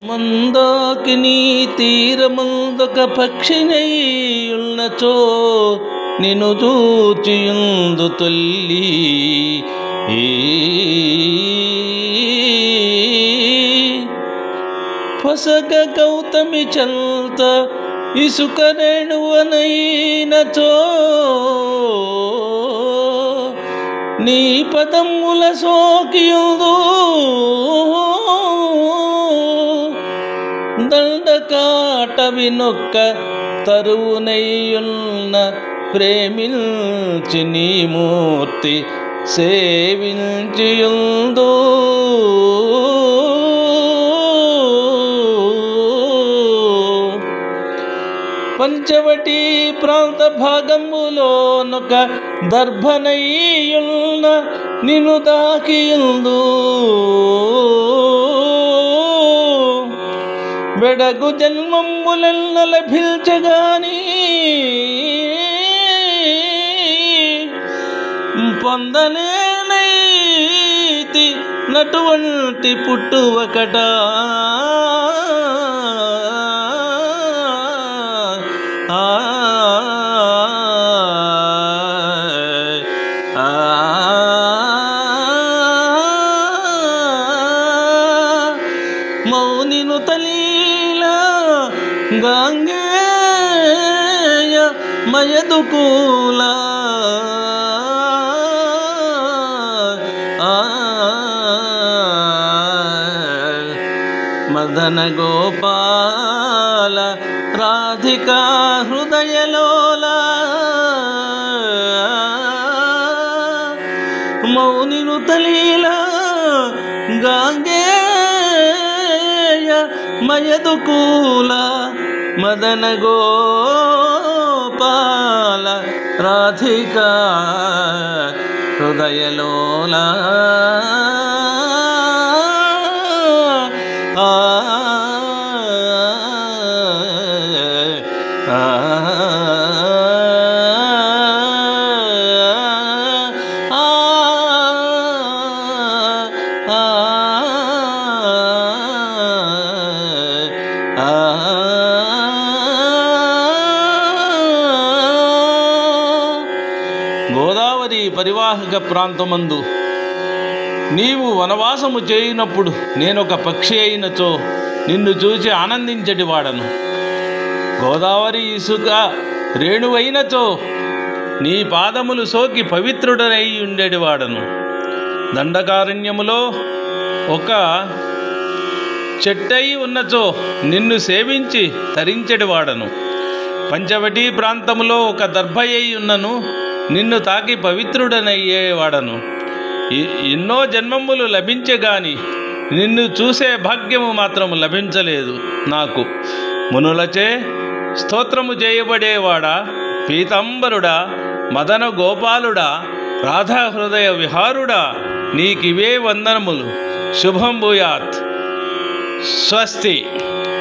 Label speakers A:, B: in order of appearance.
A: మందాకిని తీరమందొక పక్షినైయున్నచో నిన్ను చూచియుందు తొల్లి ఈ పొసగ గౌతమి చల్త ఇసుక రేణువనైనచో నీ పదముల సోకియుందు దండకాట వినొక్క తరువునయ్యున్న ప్రేమించి నీ మూర్తి సేవించియుందు పంచవటి ప్రాంత భాగములోనొక దర్భనయ్యున్న నిన్ను దాకియుందు వెడగు జన్మములెల్ల లభించగాని పొందలేనైతి నటువంటి పుట్టువకట ఆ మౌనిను తలీల గాంగేయ మయదుకూల మదన గోపాల రాధికా హృదయలోల మౌనిను తలీల గాంగేయ మయదుకూల మదన గోపాల రాధికా హృదయలోల ఆ ఆ గోదావరి పరివాహక ప్రాంతమందు నీవు వనవాసము చేయినప్పుడు నేనొక పక్షి అయినచో నిన్ను చూచి ఆనందించటి వాడను గోదావరి ఇసుక రేణువైనచో నీ పాదములు సోకి పవిత్రుడనై ఉండేటి వాడను దండకారణ్యములో ఒక చెట్టై ఉన్నచో నిన్ను సేవించి తరించెడి వాడను పంచవటి ప్రాంతములో ఒక దర్భయ్యి ఉన్నను నిన్ను తాకి పవిత్రుడనయ్యేవాడను ఎ- ఎన్నో జన్మములు లభించే గాని నిన్ను చూసే భాగ్యము మాత్రం లభించలేదు నాకు మునులచే స్తోత్రము చేయబడేవాడా పీతాంబరుడా మదన గోపాలుడా రాధా హృదయ విహారుడా నీకివే వందనములు శుభం భూయాత్ స్వస్తి